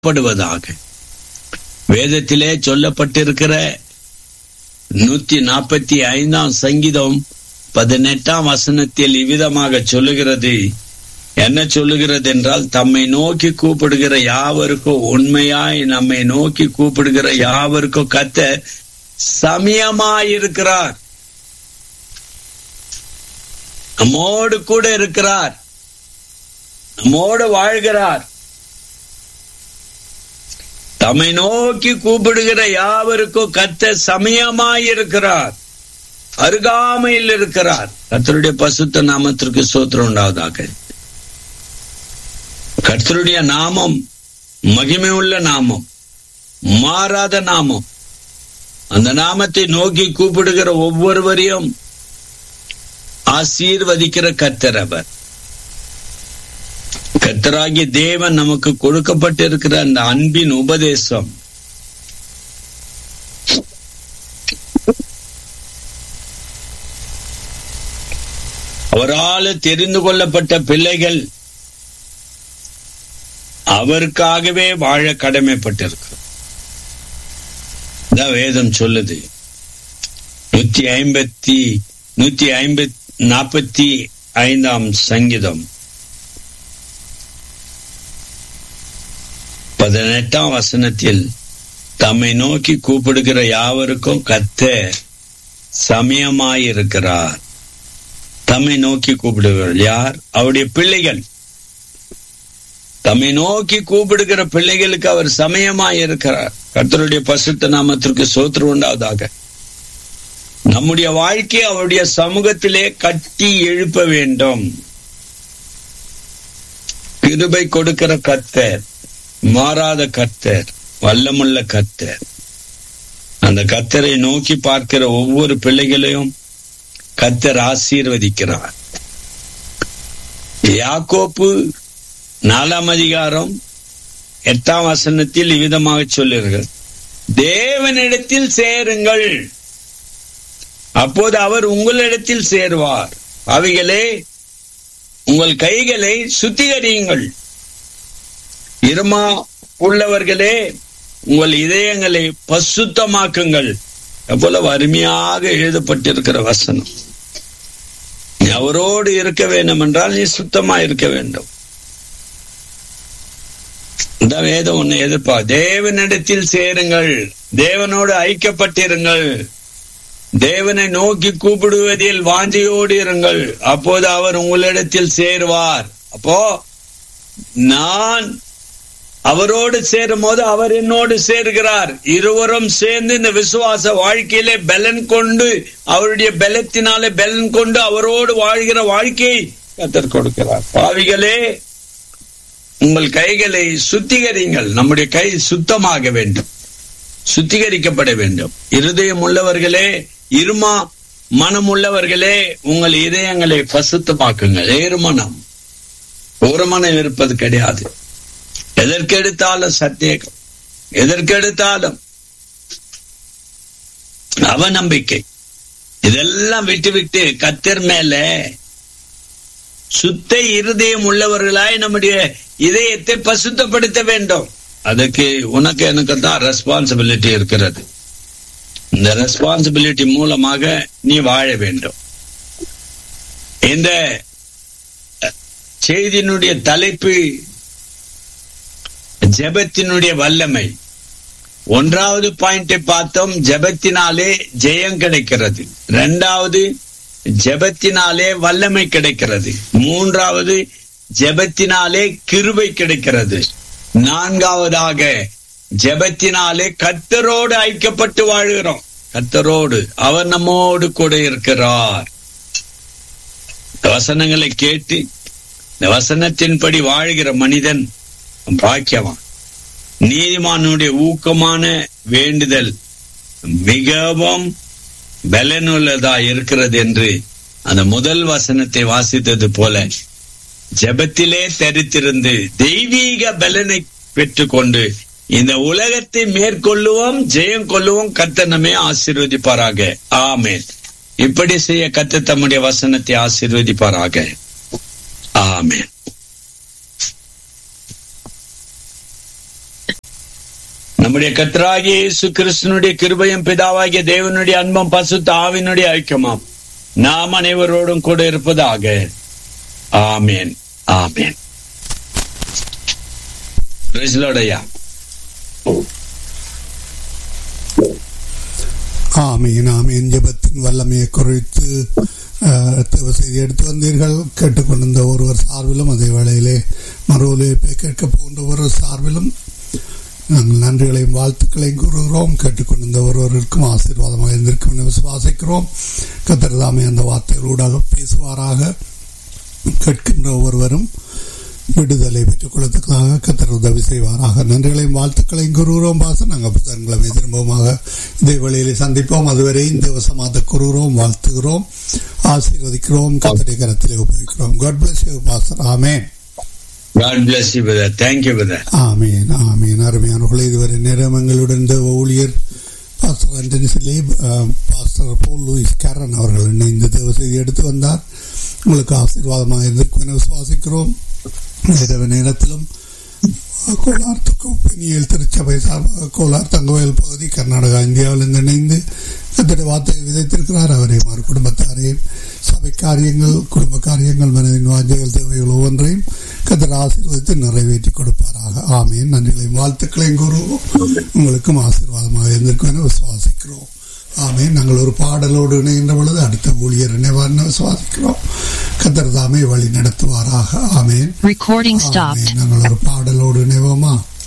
படுவதாக வேதத்திலே சொல்லப்பட்டிருக்கிற நூத்தி நாற்பத்தி ஐந்தாம் சங்கீதம் பதினெட்டாம் வசனத்தில் இவ்விதமாக சொல்லுகிறது என்ன சொல்லுகிறது என்றால் தம்மை நோக்கி கூப்பிடுகிற யாவருக்கும் உண்மையாய் நம்மை நோக்கி கூப்பிடுகிற யாவருக்கும் கத்த சமயமாயிருக்கிறார் நம்மோடு கூட இருக்கிறார் நம்மோடு வாழ்கிறார் தம்மை நோக்கி கூப்பிடுகிற யாவருக்கும் கத்த சமயமாயிருக்கிறார் அருகாமையில் இருக்கிறார் கத்தருடைய பசுத்த நாமத்திற்கு சோத்திரம் உண்டாவதாக கர்த்தருடைய நாமம் மகிமை உள்ள நாமம் மாறாத நாமம் அந்த நாமத்தை நோக்கி கூப்பிடுகிற ஒவ்வொருவரையும் ஆசீர்வதிக்கிற கர்த்தர் அவர் கர்த்தராகிய தேவன் நமக்கு கொடுக்கப்பட்டிருக்கிற அந்த அன்பின் உபதேசம் அவரால் தெரிந்து கொள்ளப்பட்ட பிள்ளைகள் அவருக்காகவே வாழ கடமைப்பட்டிருக்கு வேதம் சொல்லுது நூத்தி ஐம்பத்தி நூத்தி ஐம்பத்தி நாற்பத்தி ஐந்தாம் சங்கீதம் பதினெட்டாம் வசனத்தில் தம்மை நோக்கி கூப்பிடுகிற யாவருக்கும் கத்த சமயமாயிருக்கிறார் தம்மை நோக்கி கூப்பிடுகிறார் யார் அவருடைய பிள்ளைகள் தம்மை நோக்கி கூப்பிடுகிற பிள்ளைகளுக்கு அவர் சமயமாய் இருக்கிறார் கர்த்தருடைய பசுத்த நாமத்திற்கு சோத்திரம் உண்டாவதாக நம்முடைய வாழ்க்கையை அவருடைய சமூகத்திலே கட்டி எழுப்ப வேண்டும் கிருபை கொடுக்கிற கத்தர் மாறாத கத்தர் வல்லமுள்ள கத்தர் அந்த கத்தரை நோக்கி பார்க்கிற ஒவ்வொரு பிள்ளைகளையும் கத்தர் ஆசீர்வதிக்கிறார் யாக்கோப்பு நாலாம் அதிகாரம் எட்டாம் வசனத்தில் இவ்விதமாக சொல்லுங்கள் தேவனிடத்தில் சேருங்கள் அப்போது அவர் உங்களிடத்தில் சேருவார் அவைகளே உங்கள் கைகளை சுத்திகரியுங்கள் இருமா உள்ளவர்களே உங்கள் இதயங்களை பசுத்தமாக்குங்கள் எவ்வளவு அருமையாக எழுதப்பட்டிருக்கிற வசனம் நீ அவரோடு இருக்க வேண்டும் என்றால் நீ சுத்தமா இருக்க வேண்டும் இந்த வேதம் ஒண்ணு எதிர்ப்பா தேவனிடத்தில் சேருங்கள் தேவனோடு ஐக்கியப்பட்டிருங்கள் தேவனை நோக்கி கூப்பிடுவதில் வாஞ்சியோடு இருங்கள் அப்போது அவர் உங்களிடத்தில் சேருவார் அப்போ நான் அவரோடு சேரும் போது அவர் என்னோடு சேர்கிறார் இருவரும் சேர்ந்து இந்த விசுவாச வாழ்க்கையிலே பலன் கொண்டு அவருடைய பலத்தினாலே பலன் கொண்டு அவரோடு வாழ்கிற வாழ்க்கையை கத்தர் கொடுக்கிறார் பாவிகளே உங்கள் கைகளை சுத்திகரிங்கள் நம்முடைய கை சுத்தமாக வேண்டும் சுத்திகரிக்கப்பட வேண்டும் இருதயம் உள்ளவர்களே இருமா மனம் உள்ளவர்களே உங்கள் இதயங்களை பசுத்தமாக்குங்கள் ஏறுமனம் ஒரு மனம் இருப்பது கிடையாது எதற்கெடுத்தாலும் சந்தேகம் எதற்கெடுத்தாலும் அவநம்பிக்கை இதெல்லாம் விட்டு விட்டு கத்தர் மேல சுத்த இருதயம் உள்ளவர்களாய் நம்முடைய இதயத்தை பசுத்தப்படுத்த வேண்டும் அதுக்கு உனக்கு எனக்கு தான் ரெஸ்பான்சிபிலிட்டி இருக்கிறது இந்த ரெஸ்பான்சிபிலிட்டி மூலமாக நீ வாழ வேண்டும் இந்த செய்தியினுடைய தலைப்பு ஜெபத்தினுடைய வல்லமை ஒன்றாவது பாயிண்டை பார்த்தோம் ஜெபத்தினாலே ஜெயம் கிடைக்கிறது இரண்டாவது ஜெபத்தினாலே வல்லமை கிடைக்கிறது மூன்றாவது ஜெபத்தினாலே கிருபை கிடைக்கிறது நான்காவதாக ஜெபத்தினாலே கத்தரோடு ஐக்கியப்பட்டு வாழ்கிறோம் கத்தரோடு அவர் நம்மோடு கூட இருக்கிறார் வசனங்களை கேட்டு இந்த வசனத்தின்படி வாழ்கிற மனிதன் பாக்கியவான் நீதிமானுடைய ஊக்கமான வேண்டுதல் மிகவும் பலனுள்ளதா இருக்கிறது என்று அந்த முதல் வசனத்தை வாசித்தது போல ஜபத்திலே தரித்திருந்து தெய்வீக பலனை பெற்றுக்கொண்டு இந்த உலகத்தை மேற்கொள்ளுவோம் ஜெயம் கொள்ளுவோம் கத்தனமே ஆசீர்வதிப்பாராக ஆமேன் இப்படி செய்ய கத்த தம்முடைய வசனத்தை ஆசீர்வதிப்பாராக ஆமேன் நம்முடைய கர்த்தராகிய இயேசு கிறிஸ்தனுடைய கிருபையும் பிதாவாகிய தேவனுடைய அன்பம் பசுத்த ஆவினுடைய ஐக்கியமாம் நாம் அனைவரோடும் கூட இருப்பதாக ஆமேன் ஆமேன் பிரைஸ்லோடையா ஆமீன் ஆமீன் ஜெபத்தின் வல்லமையை குறித்து தேவ செய்தி எடுத்து வந்தீர்கள் கேட்டுக்கொண்டிருந்த ஒருவர் சார்பிலும் அதே வேளையிலே மறு ஒலிபை கேட்க போன்ற ஒருவர் சார்பிலும் நாங்கள் நன்றிகளையும் வாழ்த்துக்களையும் கூறுகிறோம் கேட்டுக்கொண்டிருந்த ஒருவருக்கும் ஆசீர்வாதமாக இருந்திருக்கும் என்று விசுவாசிக்கிறோம் கத்திரதாமே அந்த வார்த்தைகளூடாக பேசுவாராக கேட்கின்ற ஒருவரும் விடுதலை பெற்றுக் கொள்வதற்காக கத்தர் உதவி செய்வாராக நன்றிகளையும் வாழ்த்துக்களையும் கூறுகிறோம் பாச நாங்கள் புதன்கிழமை திரும்பமாக இதே வழியிலே சந்திப்போம் அதுவரை இந்த வசமாக கூறுகிறோம் வாழ்த்துகிறோம் ஆசீர்வதிக்கிறோம் கத்தரை கரத்திலே உபயோகிக்கிறோம் God bless you pastor amen God bless you, brother. Thank you, brother. ஆமீன் ஆமீன் அருமையானவர்களே இதுவரை நேரம் எங்களுடன் இந்த ஊழியர் pastor Antony Caleb pastor Paul Louis Karen அவர்கள் இணைந்து தேவ செய்தி எடுத்து வந்தார் உங்களுக்கு ஆசீர்வாதமாக இருந்திருக்கும் என விசுவாசிக்கிறோம் இரவு நேரத்திலும் கோலார் பெண்ணியல் திருச்சபை சார்பாக கோலார் தங்கவயல் பகுதி கர்நாடகா இந்தியாவிலிருந்து இணைந்து கத்திர வார்த்தையை விதைத்திருக்கிறார் அவரையும் அவர் குடும்பத்தாரையும் சபை காரியங்கள் குடும்ப காரியங்கள் மனதின் வாஞ்சைகள் தேவைகள் ஒவ்வொன்றையும் கத்திர ஆசீர்வதித்து நிறைவேற்றி கொடுப்பாராக ஆமேன் நன்றிகளையும் வாழ்த்துக்களையும் கூறுவோம் உங்களுக்கும் ஆசீர்வாதமாக இருந்திருக்கும் என விசுவாசிக்கிறோம் ஆமேன் நாங்கள் ஒரு பாடலோடு இணைகின்ற பொழுது அடுத்த ஊழியர் இணைவார்னு விசுவாசிக்கிறோம் கத்தர் தாமே வழி நடத்துவாராக ஆமேன் Recording stopped. ஆமேன். நாங்கள் ஒரு பாடலோடு இணைவோமா